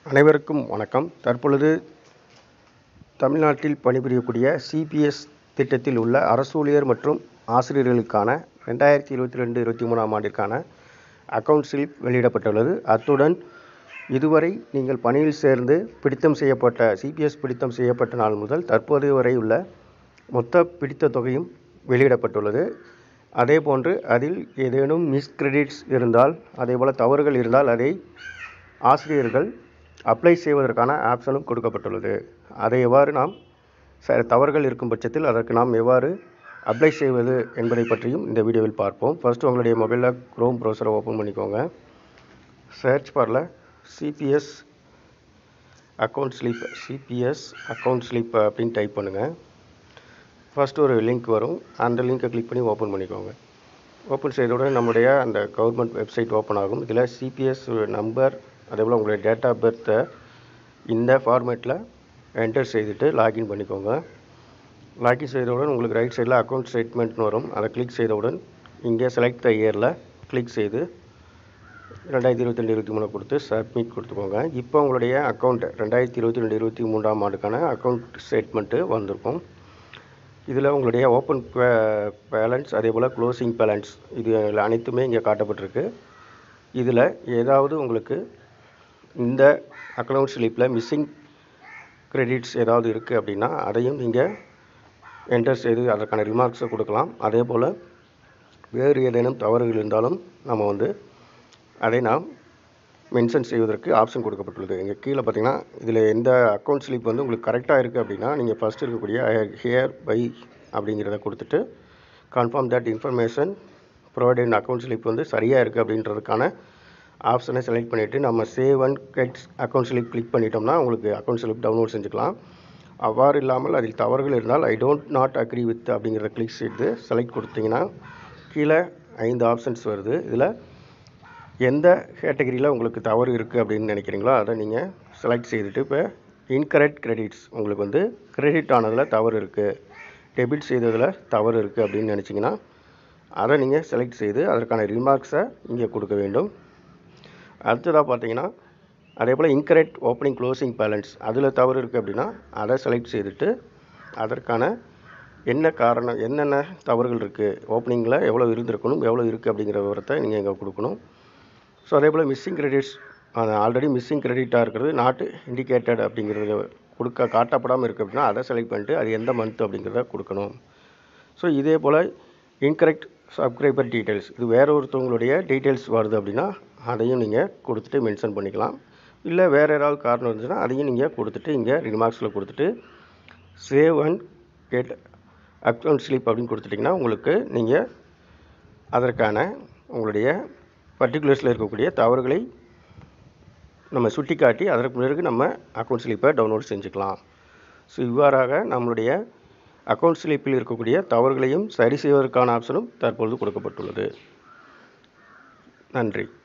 அனைவருக்கும் வணக்கம் தற்பொழுது தமிழ்நாட்டில் பணிபுரியக்கூடிய சிபிஎஸ் திட்டத்தில் உள்ள அரசு ஊழியர் மற்றும் ஆசிரியர்களுக்கான ரெண்டாயிரத்தி இருபத்தி ரெண்டு இருபத்தி மூணாம் ஆண்டிற்கான அக்கவுண்ட் ஸ்லிப் வெளியிடப்பட்டுள்ளது அத்துடன் இதுவரை நீங்கள் பணியில் சேர்ந்து பிடித்தம் செய்யப்பட்ட சிபிஎஸ் பிடித்தம் செய்யப்பட்ட நாள் முதல் தற்போது வரை உள்ள மொத்த பிடித்த தொகையும் வெளியிடப்பட்டுள்ளது அதேபோன்று அதில் ஏதேனும் மிஸ்கிரெடிட்ஸ் இருந்தால் அதேபோல் தவறுகள் இருந்தால் அதை ஆசிரியர்கள் அப்ளை செய்வதற்கான ஆப்ஷனும் கொடுக்கப்பட்டுள்ளது அதை எவ்வாறு நாம் ச தவறுகள் இருக்கும் பட்சத்தில் அதற்கு நாம் எவ்வாறு அப்ளை செய்வது என்பதை பற்றியும் இந்த வீடியோவில் பார்ப்போம் ஃபர்ஸ்ட் உங்களுடைய மொபைலில் க்ரோம் ப்ரௌசரை ஓப்பன் பண்ணிக்கோங்க சர்ச் பாரில் CPS account slip CPS account slip அப்படின்னு டைப் பண்ணுங்கள் ஃபர்ஸ்ட் ஒரு லிங்க் வரும் அந்த லிங்கை கிளிக் பண்ணி ஓப்பன் பண்ணிக்கோங்க ஓப்பன் செய்தவுடன் நம்முடைய அந்த கவர்மெண்ட் வெப்சைட் ஓப்பன் ஆகும் இதில் சிபிஎஸ் நம்பர் அதேபோல் உங்களுடைய டேட் ஆஃப் பர்த்தை இந்த ஃபார்மேட்டில் என்டர் செய்துட்டு லாகின் பண்ணிக்கோங்க லாகின் செய்தவுடன் உங்களுக்கு ரைட் சைடில் அக்கௌண்ட் ஸ்டேட்மெண்ட்னு வரும் அதை கிளிக் செய்தவுடன் இங்கே செலக்ட் த இயரில் கிளிக் செய்து ரெண்டாயிரத்தி இருபத்தி ரெண்டு இருபத்தி மூணு கொடுத்து சப்மிட் கொடுத்துக்கோங்க இப்போ உங்களுடைய அக்கௌண்ட் ரெண்டாயிரத்தி இருபத்தி ரெண்டு இருபத்தி மூன்றாம் ஆண்டுக்கான அக்கௌண்ட் ஸ்டேட்மெண்ட்டு வந்திருக்கும் இதில் உங்களுடைய ஓப்பன் பேலன்ஸ் அதே போல் க்ளோசிங் பேலன்ஸ் இது அனைத்துமே இங்கே காட்டப்பட்டிருக்கு இதில் ஏதாவது உங்களுக்கு இந்த அக்கௌண்ட் ஸ்லிப்பில் மிஸ்ஸிங் கிரெடிட்ஸ் ஏதாவது இருக்குது அப்படின்னா அதையும் நீங்கள் என்டர் செய்து அதற்கான ரிமார்க்ஸை கொடுக்கலாம் அதே போல் வேறு ஏதேனும் தவறுகள் இருந்தாலும் நம்ம வந்து அதை நாம் மென்ஷன் செய்வதற்கு ஆப்ஷன் கொடுக்கப்பட்டுள்ளது இங்கே கீழே பார்த்தீங்கன்னா இதில் எந்த அக்கௌண்ட் ஸ்லிப் வந்து உங்களுக்கு கரெக்டாக இருக்குது அப்படின்னா நீங்கள் ஃபஸ்ட் இருக்கக்கூடிய ஹியர் பை அப்படிங்கிறத கொடுத்துட்டு confirm that information provided account slip வந்து சரியாக இருக்குது அப்படின்றதுக்கான ஆப்ஷனை செலக்ட் பண்ணிவிட்டு நம்ம save and get account slip click பண்ணிட்டோம்னா உங்களுக்கு அக்கௌண்ட் ஸ்லிப் டவுன்லோட் செஞ்சுக்கலாம் அவ்வாறு இல்லாமல் அதில் தவறுகள் இருந்தால் I don't not agree with அப்படிங்கிறத கிளிக் செய்து செலக்ட் கொடுத்தீங்கன்னா கீழே ஐந்து ஆப்ஷன்ஸ் வருது இதில் எந்த கேட்டகரியில் உங்களுக்கு தவறு இருக்குது அப்படின்னு நினைக்கிறீங்களோ அதை நீங்கள் செலக்ட் செய்துட்டு இப்போ இன்கரெக்ட் கிரெடிட்ஸ் உங்களுக்கு வந்து கிரெடிட் ஆனதில் தவறு இருக்குது டெபிட் செய்ததில் தவறு இருக்குது அப்படின்னு நினச்சிங்கன்னா அதை நீங்கள் செலக்ட் செய்து அதற்கான ரிமார்க்ஸை இங்கே கொடுக்க வேண்டும் அடுத்ததாக பார்த்தீங்கன்னா அதே போல் இன்கரெக்ட் ஓப்பனிங் க்ளோசிங் பேலன்ஸ் அதில் தவறு இருக்குது அப்படின்னா அதை செலக்ட் செய்துட்டு அதற்கான என்ன காரணம் என்னென்ன தவறுகள் இருக்குது ஓப்பனிங்கில் எவ்வளோ இருந்திருக்கணும் எவ்வளோ இருக்குது அப்படிங்கிற விவரத்தை நீங்கள் இங்கே கொடுக்கணும் ஸோ அதே போல் மிஸ்ஸிங் கிரெடிட்ஸ் ஆல்ரெடி மிஸ்ஸிங் கிரெடிட்டாக இருக்கிறது நாட் இண்டிகேட்டட் அப்படிங்கிறது கொடுக்க காட்டப்படாமல் இருக்குது அப்படின்னா அதை செலக்ட் பண்ணிட்டு அது எந்த மந்த் அப்படிங்கிறத கொடுக்கணும் ஸோ இதே போல் இன்கரெக்ட் சப்ஸ்கிரைபர் டீட்டெயில்ஸ் இது வேற ஒருத்தவங்களுடைய டீட்டெயில்ஸ் வருது அப்படின்னா அதையும் நீங்கள் கொடுத்துட்டு மென்ஷன் பண்ணிக்கலாம் இல்லை வேறு ஏதாவது காரணம் இருந்துச்சுன்னா அதையும் நீங்கள் கொடுத்துட்டு இங்கே ரிமார்க்ஸில் கொடுத்துட்டு save and get account slip அப்படின்னு கொடுத்துட்டிங்கன்னா உங்களுக்கு நீங்கள் அதற்கான உங்களுடைய பர்டிகுலர்ஸில் இருக்கக்கூடிய தவறுகளை நம்ம சுட்டி காட்டி அதற்கு பிறகு நம்ம அக்கௌண்ட் ஸ்லிப்பை டவுன்லோட் செஞ்சுக்கலாம் ஸோ இவ்வாறாக நம்மளுடைய அக்கௌண்ட் ஸ்லிப்பில் இருக்கக்கூடிய தவறுகளையும் சரி செய்வதற்கான ஆப்ஷனும் தற்பொழுது கொடுக்கப்பட்டுள்ளது நன்றி